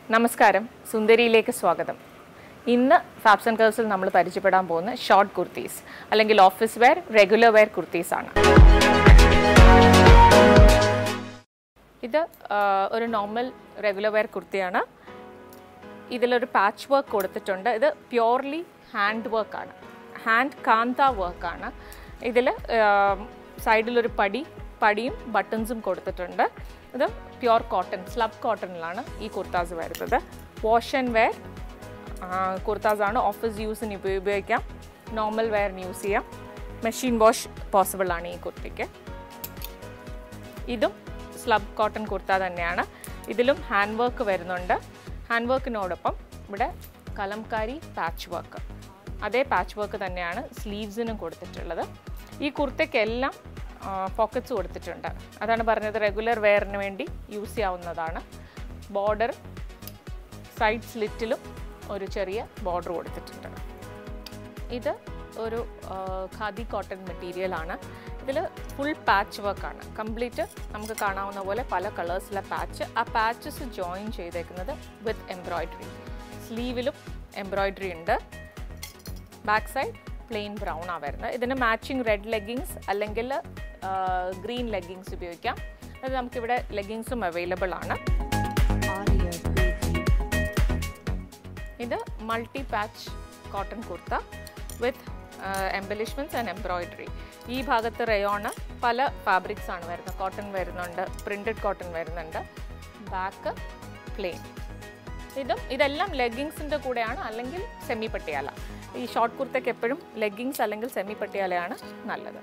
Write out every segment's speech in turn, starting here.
നമസ്കാരം സുന്ദരിയിലേക്ക് സ്വാഗതം ഇന്ന് ഫാബ്സ് ആൻഡ് കേഴ്സിൽ നമ്മൾ പരിചയപ്പെടാൻ പോകുന്ന ഷോർട്ട് കുർത്തീസ് അല്ലെങ്കിൽ office wear regular wear kurtis ആണ് ഇത് ആ, ഒരു നോർമൽ റെഗുലർ വെയർ കുർത്തിയാണ് ഇതിലൊരു പാച്ച് വർക്ക് കൊടുത്തിട്ടുണ്ട് ഇത് പ്യോർലി ഹാൻഡ് വർക്കാണ് ഹാൻഡ് കാന്ത വർക്കാണ് ഇതിൽ സൈഡിലൊരു പടി പടിയും ബട്ടൺസും കൊടുത്തിട്ടുണ്ട് ഇത് പ്യോർ കോട്ടൺ സ്ലബ് കോട്ടണിലാണ് ഈ കുർത്താസ് വരുന്നത് വാഷ് ആൻഡ് വെയർ കുർത്താസ് ആണ് ഓഫീസ് യൂസിന് ഉപ- ഉപയോഗിക്കാം നോർമൽ വെയറിന് യൂസ് ചെയ്യാം മെഷീൻ വാഷ് പോസിബിൾ ആണ് ഈ കുർത്തിക്ക് ഇതും സ്ലബ് കോട്ടൺ കുർത്ത തന്നെയാണ് ഇതിലും ഹാൻഡ് വർക്ക് വരുന്നുണ്ട് ഹാൻഡ് വർക്കിനോടൊപ്പം ഇവിടെ കലംകാരി പാച്ച് വർക്ക് അതേ പാച്ച് വർക്ക് തന്നെയാണ് സ്ലീവ്സിനും കൊടുത്തിട്ടുള്ളത് ഈ കുർത്തയ്ക്കെല്ലാം പോക്കറ്റ്സ് കൊടുത്തിട്ടുണ്ട് അതാണ് പറഞ്ഞത് റെഗുലർ വെയറിന് വേണ്ടി യൂസ് ചെയ്യാവുന്നതാണ് ബോർഡർ സൈഡ് സ്ലിറ്റിലും ഒരു ചെറിയ ബോർഡർ കൊടുത്തിട്ടുണ്ട് ഇത് ഒരു ആ, ഖാദി കോട്ടൺ മെറ്റീരിയൽ ആണ് ഇതിൽ ഫുൾ പാച്ച് വർക്കാണ് കംപ്ലീറ്റ് നമുക്ക് കാണാവുന്ന പോലെ പല കളേഴ്സിലെ പാച്ച് ആ പാച്ചസ് ജോയിൻ ചെയ്തേക്കുന്നത് വിത്ത് എംബ്രോയ്ഡറി സ്ലീവിലും എംബ്രോയ്ഡറി ഉണ്ട് ബാക്ക് സൈഡ് പ്ലെയിൻ ബ്രൗൺ ആ വരുന്നത് ഇതിന് മാച്ചിങ് റെഡ് ലെഗിങ്സ് അല്ലെങ്കിൽ ഗ്രീൻ ലെഗിങ്സ് ഉപയോഗിക്കാം അത് നമുക്കിവിടെ ലെഗിങ്സും അവൈലബിൾ ആണ് Audio Preview. ഇത് multi patch cotton kurta with embellishments and embroidery ഈ ഭാഗത്ത് റയോണ് പല ഫാബ്രിക്സ് ആണ് വരുന്നത് കോട്ടൺ വരുന്നുണ്ട് പ്രിൻറ്റഡ് കോട്ടൺ വരുന്നുണ്ട് ബാക്ക് പ്ലെയിൻ ഇതും ഇതെല്ലാം ലെഗിങ്സിൻ്റെ കൂടെയാണ് അല്ലെങ്കിൽ സെമി പട്ടിയാല ഈ ഷോർട്ട് കുർത്തയ്ക്ക് എപ്പോഴും ലെഗിങ്സ് അല്ലെങ്കിൽ സെമി പട്ടിയാലയാണ് നല്ലത്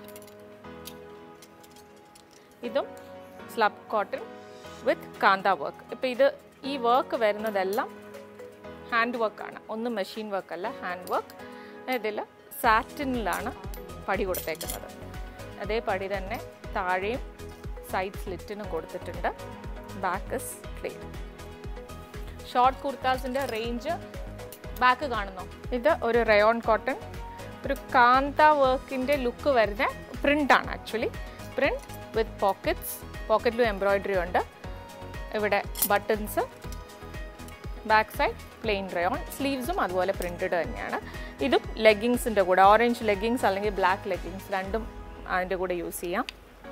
ഇതും സ്ലബ് കോട്ടൺ വിത്ത് കാന്ത വർക്ക് ഇപ്പോൾ ഇത് ഈ വർക്ക് വരുന്നതെല്ലാം ഹാൻഡ് വർക്കാണ് ഒന്ന് മെഷീൻ വർക്ക് അല്ല ഹാൻഡ് വർക്ക് ഇതിൽ സാറ്റിനിലാണ് പടി കൊടുത്തേക്കുന്നത് അതേ പടി തന്നെ താഴെയും സൈഡ് സ്ലിറ്റിനും കൊടുത്തിട്ടുണ്ട് ബാക്ക് ഇസ് പ്ലെയിൻ ഷോർട്ട് കുർത്താസിൻ്റെ റേഞ്ച് ബാക്ക് കാണുന്നു ഇത് ഒരു റയോൺ കോട്ടൺ ഒരു കാന്ത വർക്കിൻ്റെ ലുക്ക് വരുന്ന പ്രിൻ്റാണ് ആക്ച്വലി പ്രിൻറ്റ് വിത്ത് പോക്കറ്റ്സ് പോക്കറ്റിലും എംബ്രോയ്ഡറി ഉണ്ട് ഇവിടെ buttons back side plain rayon സ്ലീവ്സും അതുപോലെ പ്രിൻറ്റഡ് തന്നെയാണ് ഇതും ലെഗിങ്സിൻ്റെ കൂടെ ഓറഞ്ച് ലെഗിങ്സ് അല്ലെങ്കിൽ ബ്ലാക്ക് ലെഗിങ്സ് രണ്ടും അതിൻ്റെ കൂടെ യൂസ് ചെയ്യാം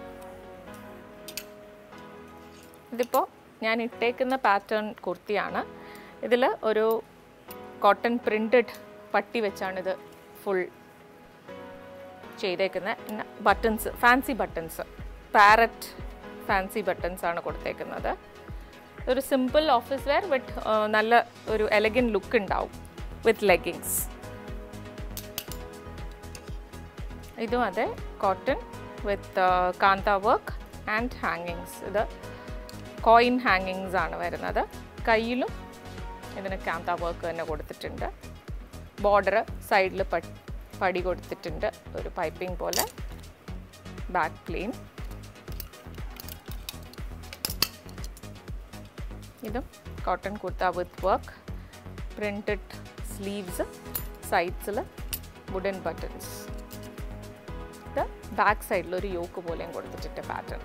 ഇതിപ്പോൾ ഞാൻ ഇട്ടേക്കുന്ന പാറ്റേൺ കുർത്തിയാണ് ഇതിൽ ഒരു കോട്ടൺ പ്രിൻറ്റഡ് പട്ടി വെച്ചാണ് ഇത് ഫുൾ ചെയ്തേക്കുന്നത് buttons fancy buttons parrot fancy buttons ആണ് കൊടുത്തേക്കുന്നത് ഒരു സിമ്പിൾ ഓഫീസ് വെയർ ബട്ട് നല്ല ഒരു എലഗൻ ലുക്ക് ഉണ്ടാവും വിത്ത് ലെഗിങ്സ് ഇതും അതെ കോട്ടൺ വിത്ത് കാന്ത വർക്ക് ആൻഡ് ഹാങ്ങിങ്സ് ഇത് കോയിൻ ഹാങ്ങിങ്സ് ആണ് വരുന്നത് കയ്യിലും ഇതിന് കാന്ത വർക്ക് തന്നെ കൊടുത്തിട്ടുണ്ട് ബോർഡർ സൈഡിൽ പടി കൊടുത്തിട്ടുണ്ട് ഒരു പൈപ്പിംഗ് പോലെ ബാക്ക് പ്ലെയിൻ ഇതും cotton kurta with work printed sleeves സൈഡ്സിൽ വുഡൻ ബട്ടൺസ് ഇത് ബാക്ക് സൈഡിൽ ഒരു യോക്ക് പോലെയും കൊടുത്തിട്ടുണ്ട് പാറ്റേൺ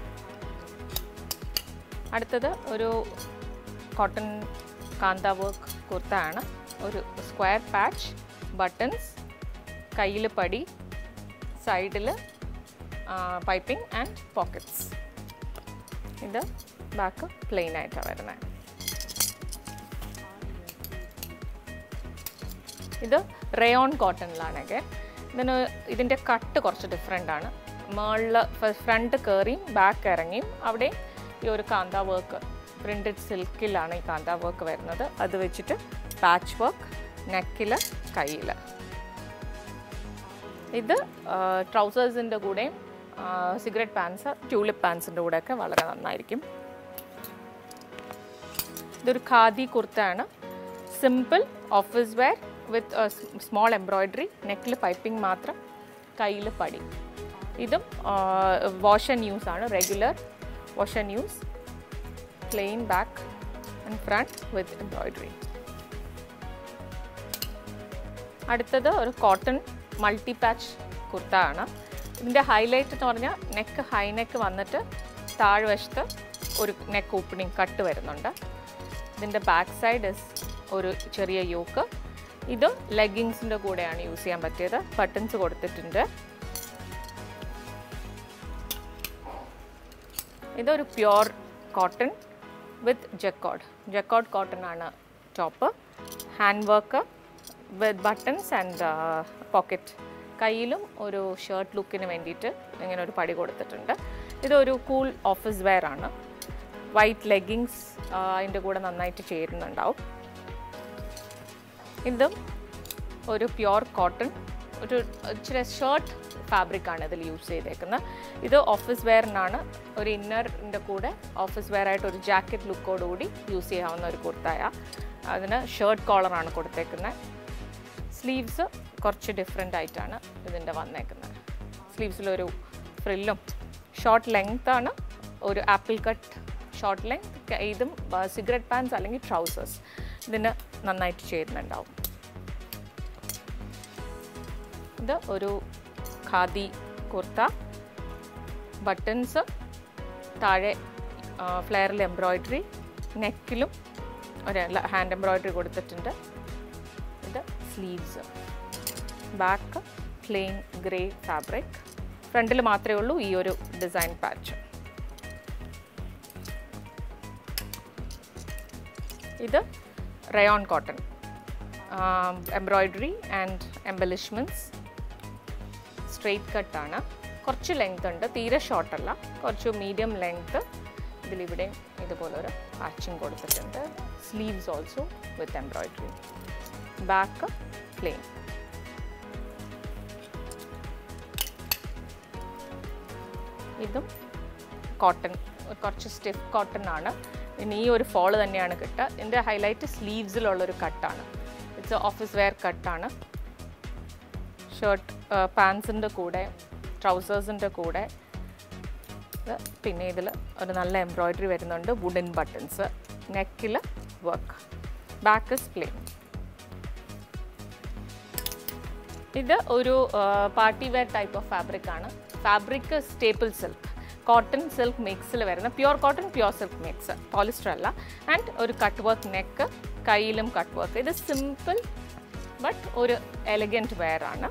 അടുത്തത് ഒരു കോട്ടൺ കാന്ത വർക്ക് കുർത്ത ആണ് ഒരു സ്ക്വയർ പാച്ച് ബട്ടൺസ് കയ്യിൽ പടി സൈഡിൽ പൈപ്പിംഗ് ആൻഡ് പോക്കറ്റ്സ് ഇത് ബാക്ക് പ്ലെയിൻ ആയിട്ടാണ് വരുന്നത് ഇത് റയോൺ കോട്ടണിലാണെങ്കിൽ ഇതിന് ഇതിൻ്റെ കട്ട് കുറച്ച് ഡിഫറെൻ്റ് ആണ് മേളിൽ ഫ്രണ്ട് കയറിയും ബാക്ക് ഇറങ്ങിയും അവിടെ ഈ ഒരു കാന്ത വർക്ക് പ്രിൻറ്റഡ് സിൽക്കിലാണ് ഈ കാന്ത വർക്ക് വരുന്നത് അത് വെച്ചിട്ട് പാച്ച് വർക്ക് നെക്കിൽ കയ്യിൽ ഇത് ട്രൗസേഴ്സിൻ്റെ കൂടെയും സിഗരറ്റ് പാൻസ് ട്യൂലിപ്പ് പാൻസിൻ്റെ കൂടെയൊക്കെ വളരെ നന്നായിരിക്കും ഇതൊരു ഖാദി കുർത്തയാണ് simple office wear with small embroidery നെക്കിൽ പൈപ്പിംഗ് മാത്രം കയ്യിൽ പടി ഇതും വാഷ് ആൻഡ് യൂസ് ആണ് regular wash and use plain back and front with embroidery അടുത്തത് ഒരു കോട്ടൺ മൾട്ടി പാച്ച് കുർത്ത ആണ് ഇതിൻ്റെ ഹൈലൈറ്റ് എന്ന് പറഞ്ഞാൽ നെക്ക് ഹൈ നെക്ക് വന്നിട്ട് താഴ്വശത്ത് ഒരു നെക്ക് ഓപ്പണിങ് കട്ട് വരുന്നുണ്ട് ഇതിൻ്റെ ബാക്ക് സൈഡ് ഇസ് ഒരു ചെറിയ യോക്ക് ഇത് ലെഗിങ്സിൻ്റെ കൂടെയാണ് യൂസ് ചെയ്യാൻ പറ്റിയത് ബട്ടൺസ് കൊടുത്തിട്ടുണ്ട് ഇതൊരു pure cotton with jacquard jacquard cotton ആണ് top hand work with buttons and pocket കയ്യിലും ഒരു ഷർട്ട് ലുക്കിന് വേണ്ടിയിട്ട് ഇങ്ങനെ ഒരു പടി കൊടുത്തിട്ടുണ്ട് ഇതൊരു കൂൾ ഓഫീസ് വെയർ ആണ് വൈറ്റ് ലെഗിങ്സ് അതിൻ്റെ കൂടെ നന്നായിട്ട് ചേരുന്നുണ്ടാവും ഇതും ഒരു പ്യുർ കോട്ടൺ ഒരു ഇച്ചിരി ഷർട്ട് ഫാബ്രിക്കാണ് ഇതിൽ യൂസ് ചെയ്തേക്കുന്നത് ഇത് ഓഫീസ് വെയറിനാണ് ഒരു ഇന്നറിൻ്റെ കൂടെ ഓഫീസ് വെയർ ആയിട്ട് ഒരു ജാക്കറ്റ് ലുക്കോടുകൂടി യൂസ് ചെയ്യാവുന്ന ഒരു കുർത്തായ അതിന് ഷർട്ട് കോളറാണ് കൊടുത്തേക്കുന്നത് സ്ലീവ്സ് കുറച്ച് ഡിഫറെൻ്റ് ആയിട്ടാണ് ഇതിൻ്റെ വന്നേക്കുന്നത് സ്ലീവ്സിലൊരു ഫ്രില്ലും ഷോർട്ട് ലെങ്ത് ആണ് ഒരു ആപ്പിൾ കട്ട് ഷോർട്ട് ലെങ്ത് ഇതും സിഗരറ്റ് പാൻസ് അല്ലെങ്കിൽ ട്രൗസേഴ്സ് ഇതിന് നന്നായിട്ട് ചേരുന്നുണ്ടാവും ഇത് ഒരു ഖാദി കുർത്ത ബട്ടൺസ് താഴെ ഫ്ലെയറിൽ എംബ്രോയ്ഡറി നെക്കിലും ഒരു ഹാൻഡ് എംബ്രോയ്ഡറി കൊടുത്തിട്ടുണ്ട് ഇത് sleeves back plain grey fabric ഫ്രണ്ടിൽ മാത്രമേ ഉള്ളൂ ഈ ഒരു ഡിസൈൻ പാച്ച് ഇത് rayon cotton embroidery and embellishments straight കട്ടാണ് കുറച്ച് ലെങ്ത് ഉണ്ട് തീരെ ഷോർട്ടല്ല കുറച്ച് മീഡിയം ലെങ്ത് ഇതിലിവിടെ ഇതുപോലൊരു പാച്ചിങ് കൊടുത്തിട്ടുണ്ട് sleeves also with embroidery back plain ഇതും കോട്ടൺ കുറച്ച് സ്റ്റിഫ് കോട്ടൺ ആണ് ഇനി ഈ ഒരു ഫോള് തന്നെയാണ് കിട്ടുക ഇതിൻ്റെ ഹൈലൈറ്റ് സ്ലീവ്സിലുള്ളൊരു കട്ടാണ് ഇറ്റ്സ് ഓഫീസ് വെയർ കട്ടാണ് ഷർട്ട് പാൻസിൻ്റെ കൂടെ ട്രൗസേഴ്സിൻ്റെ കൂടെ ഇത് പിന്നെ ഇതിൽ ഒരു നല്ല എംബ്രോയ്ഡറി വരുന്നുണ്ട് വുഡൻ ബട്ടൺസ് നെക്കിൽ വർക്ക് ബാക്ക് ഇസ് പ്ലെയിൻ ഇത് ഒരു party wear type of fabric ആണ് fabric staple silk cotton silk മിക്സിൽ വരുന്ന pure cotton pure silk mix polyester അല്ല ആൻഡ് ഒരു കട്ട് വർക്ക് നെക്ക് കയ്യിലും കട്ട് വർക്ക് ഇത് സിമ്പിൾ ബട്ട് ഒരു എലഗൻറ്റ് വെയർ ആണ്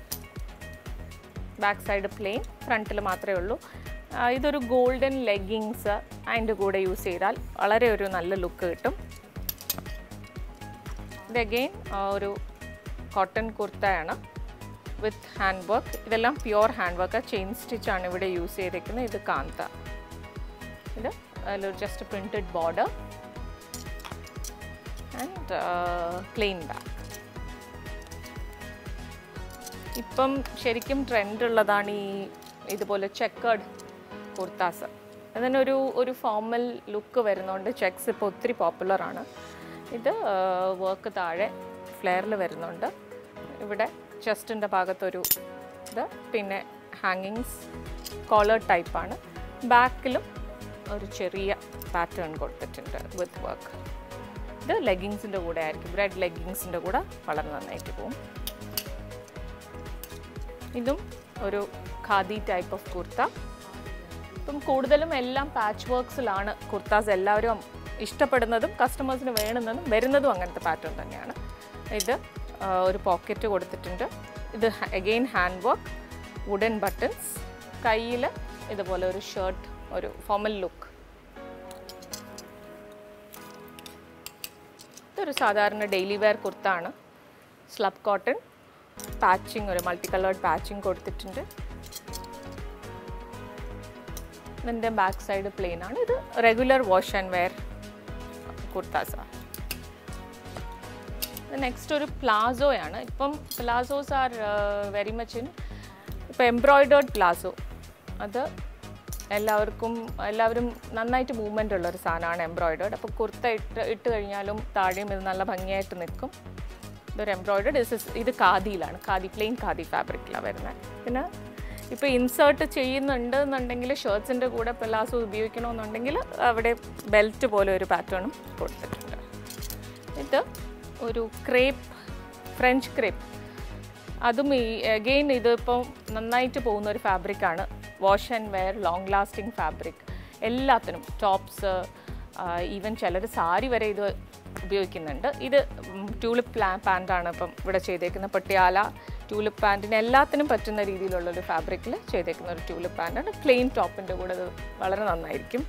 ബാക്ക് സൈഡ് പ്ലെയിൻ ഫ്രണ്ടിൽ മാത്രമേ ഉള്ളൂ ആ, ഇതൊരു ഗോൾഡൻ ലെഗിങ്സ് അതിൻ്റെ കൂടെ യൂസ് ചെയ്താൽ വളരെ ഒരു നല്ല ലുക്ക് കിട്ടും ഇത് അഗെയിൻ ഒരു കോട്ടൺ കുർത്തയാണ് വിത്ത് ഹാൻഡ് വർക്ക് ഇതെല്ലാം പ്യുവർ ഹാൻഡ് വർക്ക് ചെയിൻ സ്റ്റിച്ചാണ് ഇവിടെ യൂസ് ചെയ്തിരിക്കുന്നത് ഇത് കാന്ത ഇത് അതിലൊരു just printed border and plain back ഇപ്പം ശരിക്കും ട്രെൻഡ് ഉള്ളതാണ് ഈ ഇതുപോലെ ചെക്കേർഡ് കുർത്താസ് അതിനൊരു ഒരു ഫോർമൽ ലുക്ക് വരുന്നതുകൊണ്ട് ചെക്സ് ഇപ്പോൾ ഒത്തിരി പോപ്പുലറാണ് ഇത് വർക്ക് താഴെ ഫ്ലെയറിൽ വരുന്നുണ്ട് ഇവിടെ ചെസ്റ്റിൻ്റെ ഭാഗത്തൊരു ഇത് പിന്നെ ഹാങ്ങിങ്സ് കോളർ ടൈപ്പാണ് ബാക്കിലും ഒരു ചെറിയ പാറ്റേൺ കൊടുത്തിട്ടുണ്ട് വിത്ത് വർക്ക് ഇത് ലെഗിങ്സിൻ്റെ കൂടെ ആയിരിക്കും റെഡ് ലെഗിങ്സിൻ്റെ കൂടെ വളരെ നന്നായിട്ട് പോകും ഇതും ഒരു ഖാദി ടൈപ്പ് ഓഫ് കുർത്ത ഇപ്പം കൂടുതലും എല്ലാം പാച്ച് വർക്ക്സിലാണ് കുർത്താസ് എല്ലാവരും ഇഷ്ടപ്പെടുന്നതും കസ്റ്റമേഴ്സിന് വേണമെന്നതും വരുന്നതും അങ്ങനത്തെ പാറ്റേൺ തന്നെയാണ് ഇത് ആ, ഒരു പോക്കറ്റ് കൊടുത്തിട്ടുണ്ട് ഇത് again hand work wooden buttons കയ്യിൽ ഇതുപോലെ ഒരു ഷർട്ട് ഒരു ഫോമൽ ലുക്ക് ഇതൊരു സാധാരണ ഡെയിലി വെയർ കുർത്താണ് സ്ലബ് കോട്ടൺ പാച്ചിങ് ഒരു മൾട്ടി കളേർഡ് പാച്ചിങ് കൊടുത്തിട്ടുണ്ട് ഇതിൻ്റെ ബാക്ക് സൈഡ് പ്ലെയിൻ ആണ് ഇത് റെഗുലർ വാഷ് ആൻഡ് വെയർ കുർത്താസാണ് നെക്സ്റ്റ് ഒരു പ്ലാസോയാണ് ഇപ്പം palazzos are very much in ഇപ്പം എംബ്രോയിഡേർഡ് പ്ലാസോ അത് എല്ലാവർക്കും എല്ലാവരും നന്നായിട്ട് മൂവ്മെൻ്റ് ഉള്ള ഒരു സാധനമാണ് എംബ്രോയിഡേർഡ് അപ്പോൾ കുർത്ത ഇട്ട് ഇട്ട് കഴിഞ്ഞാലും താഴെയും ഇത് നല്ല ഭംഗിയായിട്ട് നിൽക്കും ഇതൊരു എംബ്രോയിഡേർഡ് ഇത് ഇത് ഖാദിയിലാണ് ഖാദി പ്ലെയിൻ ഖാദി ഫാബ്രിക്കിലാണ് വരുന്നത് പിന്നെ ഇപ്പോൾ ഇൻസേർട്ട് ചെയ്യുന്നുണ്ട് എന്നുണ്ടെങ്കിൽ ഷർട്ട്സിൻ്റെ കൂടെ പെലാസോ ഉപയോഗിക്കണമെന്നുണ്ടെങ്കിൽ അവിടെ ബെൽറ്റ് പോലെ ഒരു പാറ്റേണും കൊടുത്തിട്ടുണ്ട് ഇത് ഒരു ക്രേപ്പ് ഫ്രഞ്ച് ക്രേപ്പ് അതും ഈ അഗെയിൻ ഇതിപ്പോൾ നന്നായിട്ട് പോകുന്ന ഒരു ഫാബ്രിക്കാണ് wash and wear long lasting fabric എല്ലാത്തിനും ടോപ്സ് ഈവൻ ചിലർ സാരി വരെ ഇത് ഉപയോഗിക്കുന്നുണ്ട് ഇത് ട്യൂലിപ്പ് പ്ലാ പാൻറ്റാണ് ഇപ്പം ഇവിടെ ചെയ്തേക്കുന്ന പട്ടിയാല ട്യൂലിപ്പ് പാൻറ്റിന് എല്ലാത്തിനും പറ്റുന്ന രീതിയിലുള്ളൊരു ഫാബ്രിക്കിൽ ചെയ്തേക്കുന്ന ഒരു ട്യൂലിപ്പ് പാൻറ്റാണ് പ്ലെയിൻ ടോപ്പിൻ്റെ കൂടെ ഇത് വളരെ നന്നായിരിക്കും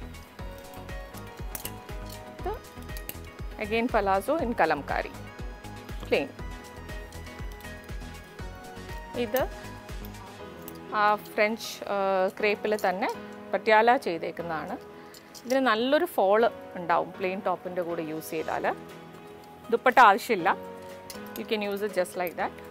ഇത് again palazzo in Kalamkari plain ഇത് ആ ഫ്രഞ്ച് ക്രേപ്പിൽ തന്നെ പട്യാല ചെയ്തേക്കുന്നതാണ് ഇതിന് നല്ലൊരു ഫോള് ഉണ്ടാവും പ്ലെയിൻ ടോപ്പിൻ്റെ കൂടെ യൂസ് ചെയ്താൽ ദുപ്പട്ട ആവശ്യമില്ല you can use it just like that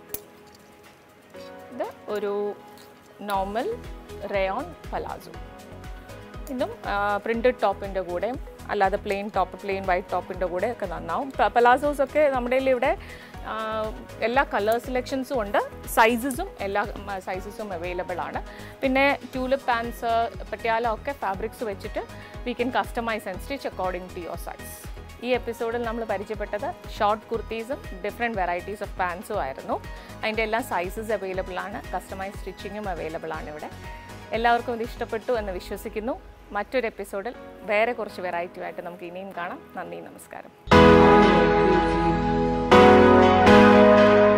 ഇത് ഒരു നോർമൽ റേയോൺ പലാസോ ഇതും പ്രിൻറ്റഡ് ടോപ്പിൻ്റെ കൂടെയും അല്ലാതെ പ്ലെയിൻ ടോപ്പ് പ്ലെയിൻ വൈറ്റ് ടോപ്പിൻ്റെ കൂടെ ഒക്കെ നന്നാവും പലാസോസ് ഒക്കെ നമ്മുടെ കയ്യിൽ ഇവിടെ ആ, എല്ലാ കളർ സെലക്ഷൻസും ഉണ്ട് സൈസസും എല്ലാ സൈസസും അവൈലബിൾ ആണ് പിന്നെ ട്യൂലിപ്പ് പാൻസ് പട്യാല ഒക്കെ ഫാബ്രിക്സ് വെച്ചിട്ട് we can customise and stitch according to your size ഈ എപ്പിസോഡിൽ നമ്മൾ പരിചയപ്പെട്ടത് ഷോർട്ട് കുർത്തീസും ഡിഫറെൻറ്റ് വെറൈറ്റീസ് ഓഫ് പാൻസും ആയിരുന്നു അതിൻ്റെ എല്ലാം സൈസസ് അവൈലബിൾ ആണ് കസ്റ്റമൈസ് സ്റ്റിച്ചിങ്ങും അവൈലബിൾ ആണ് ഇവിടെ എല്ലാവർക്കും ഇത് ഇഷ്ടപ്പെട്ടു എന്ന് വിശ്വസിക്കുന്നു മറ്റൊരു എപ്പിസോഡിൽ വേറെ കുറച്ച് വെറൈറ്റി ആയിട്ട് നമുക്ക് ഇനിയും കാണാം നന്ദി നമസ്കാരം Audio Preview.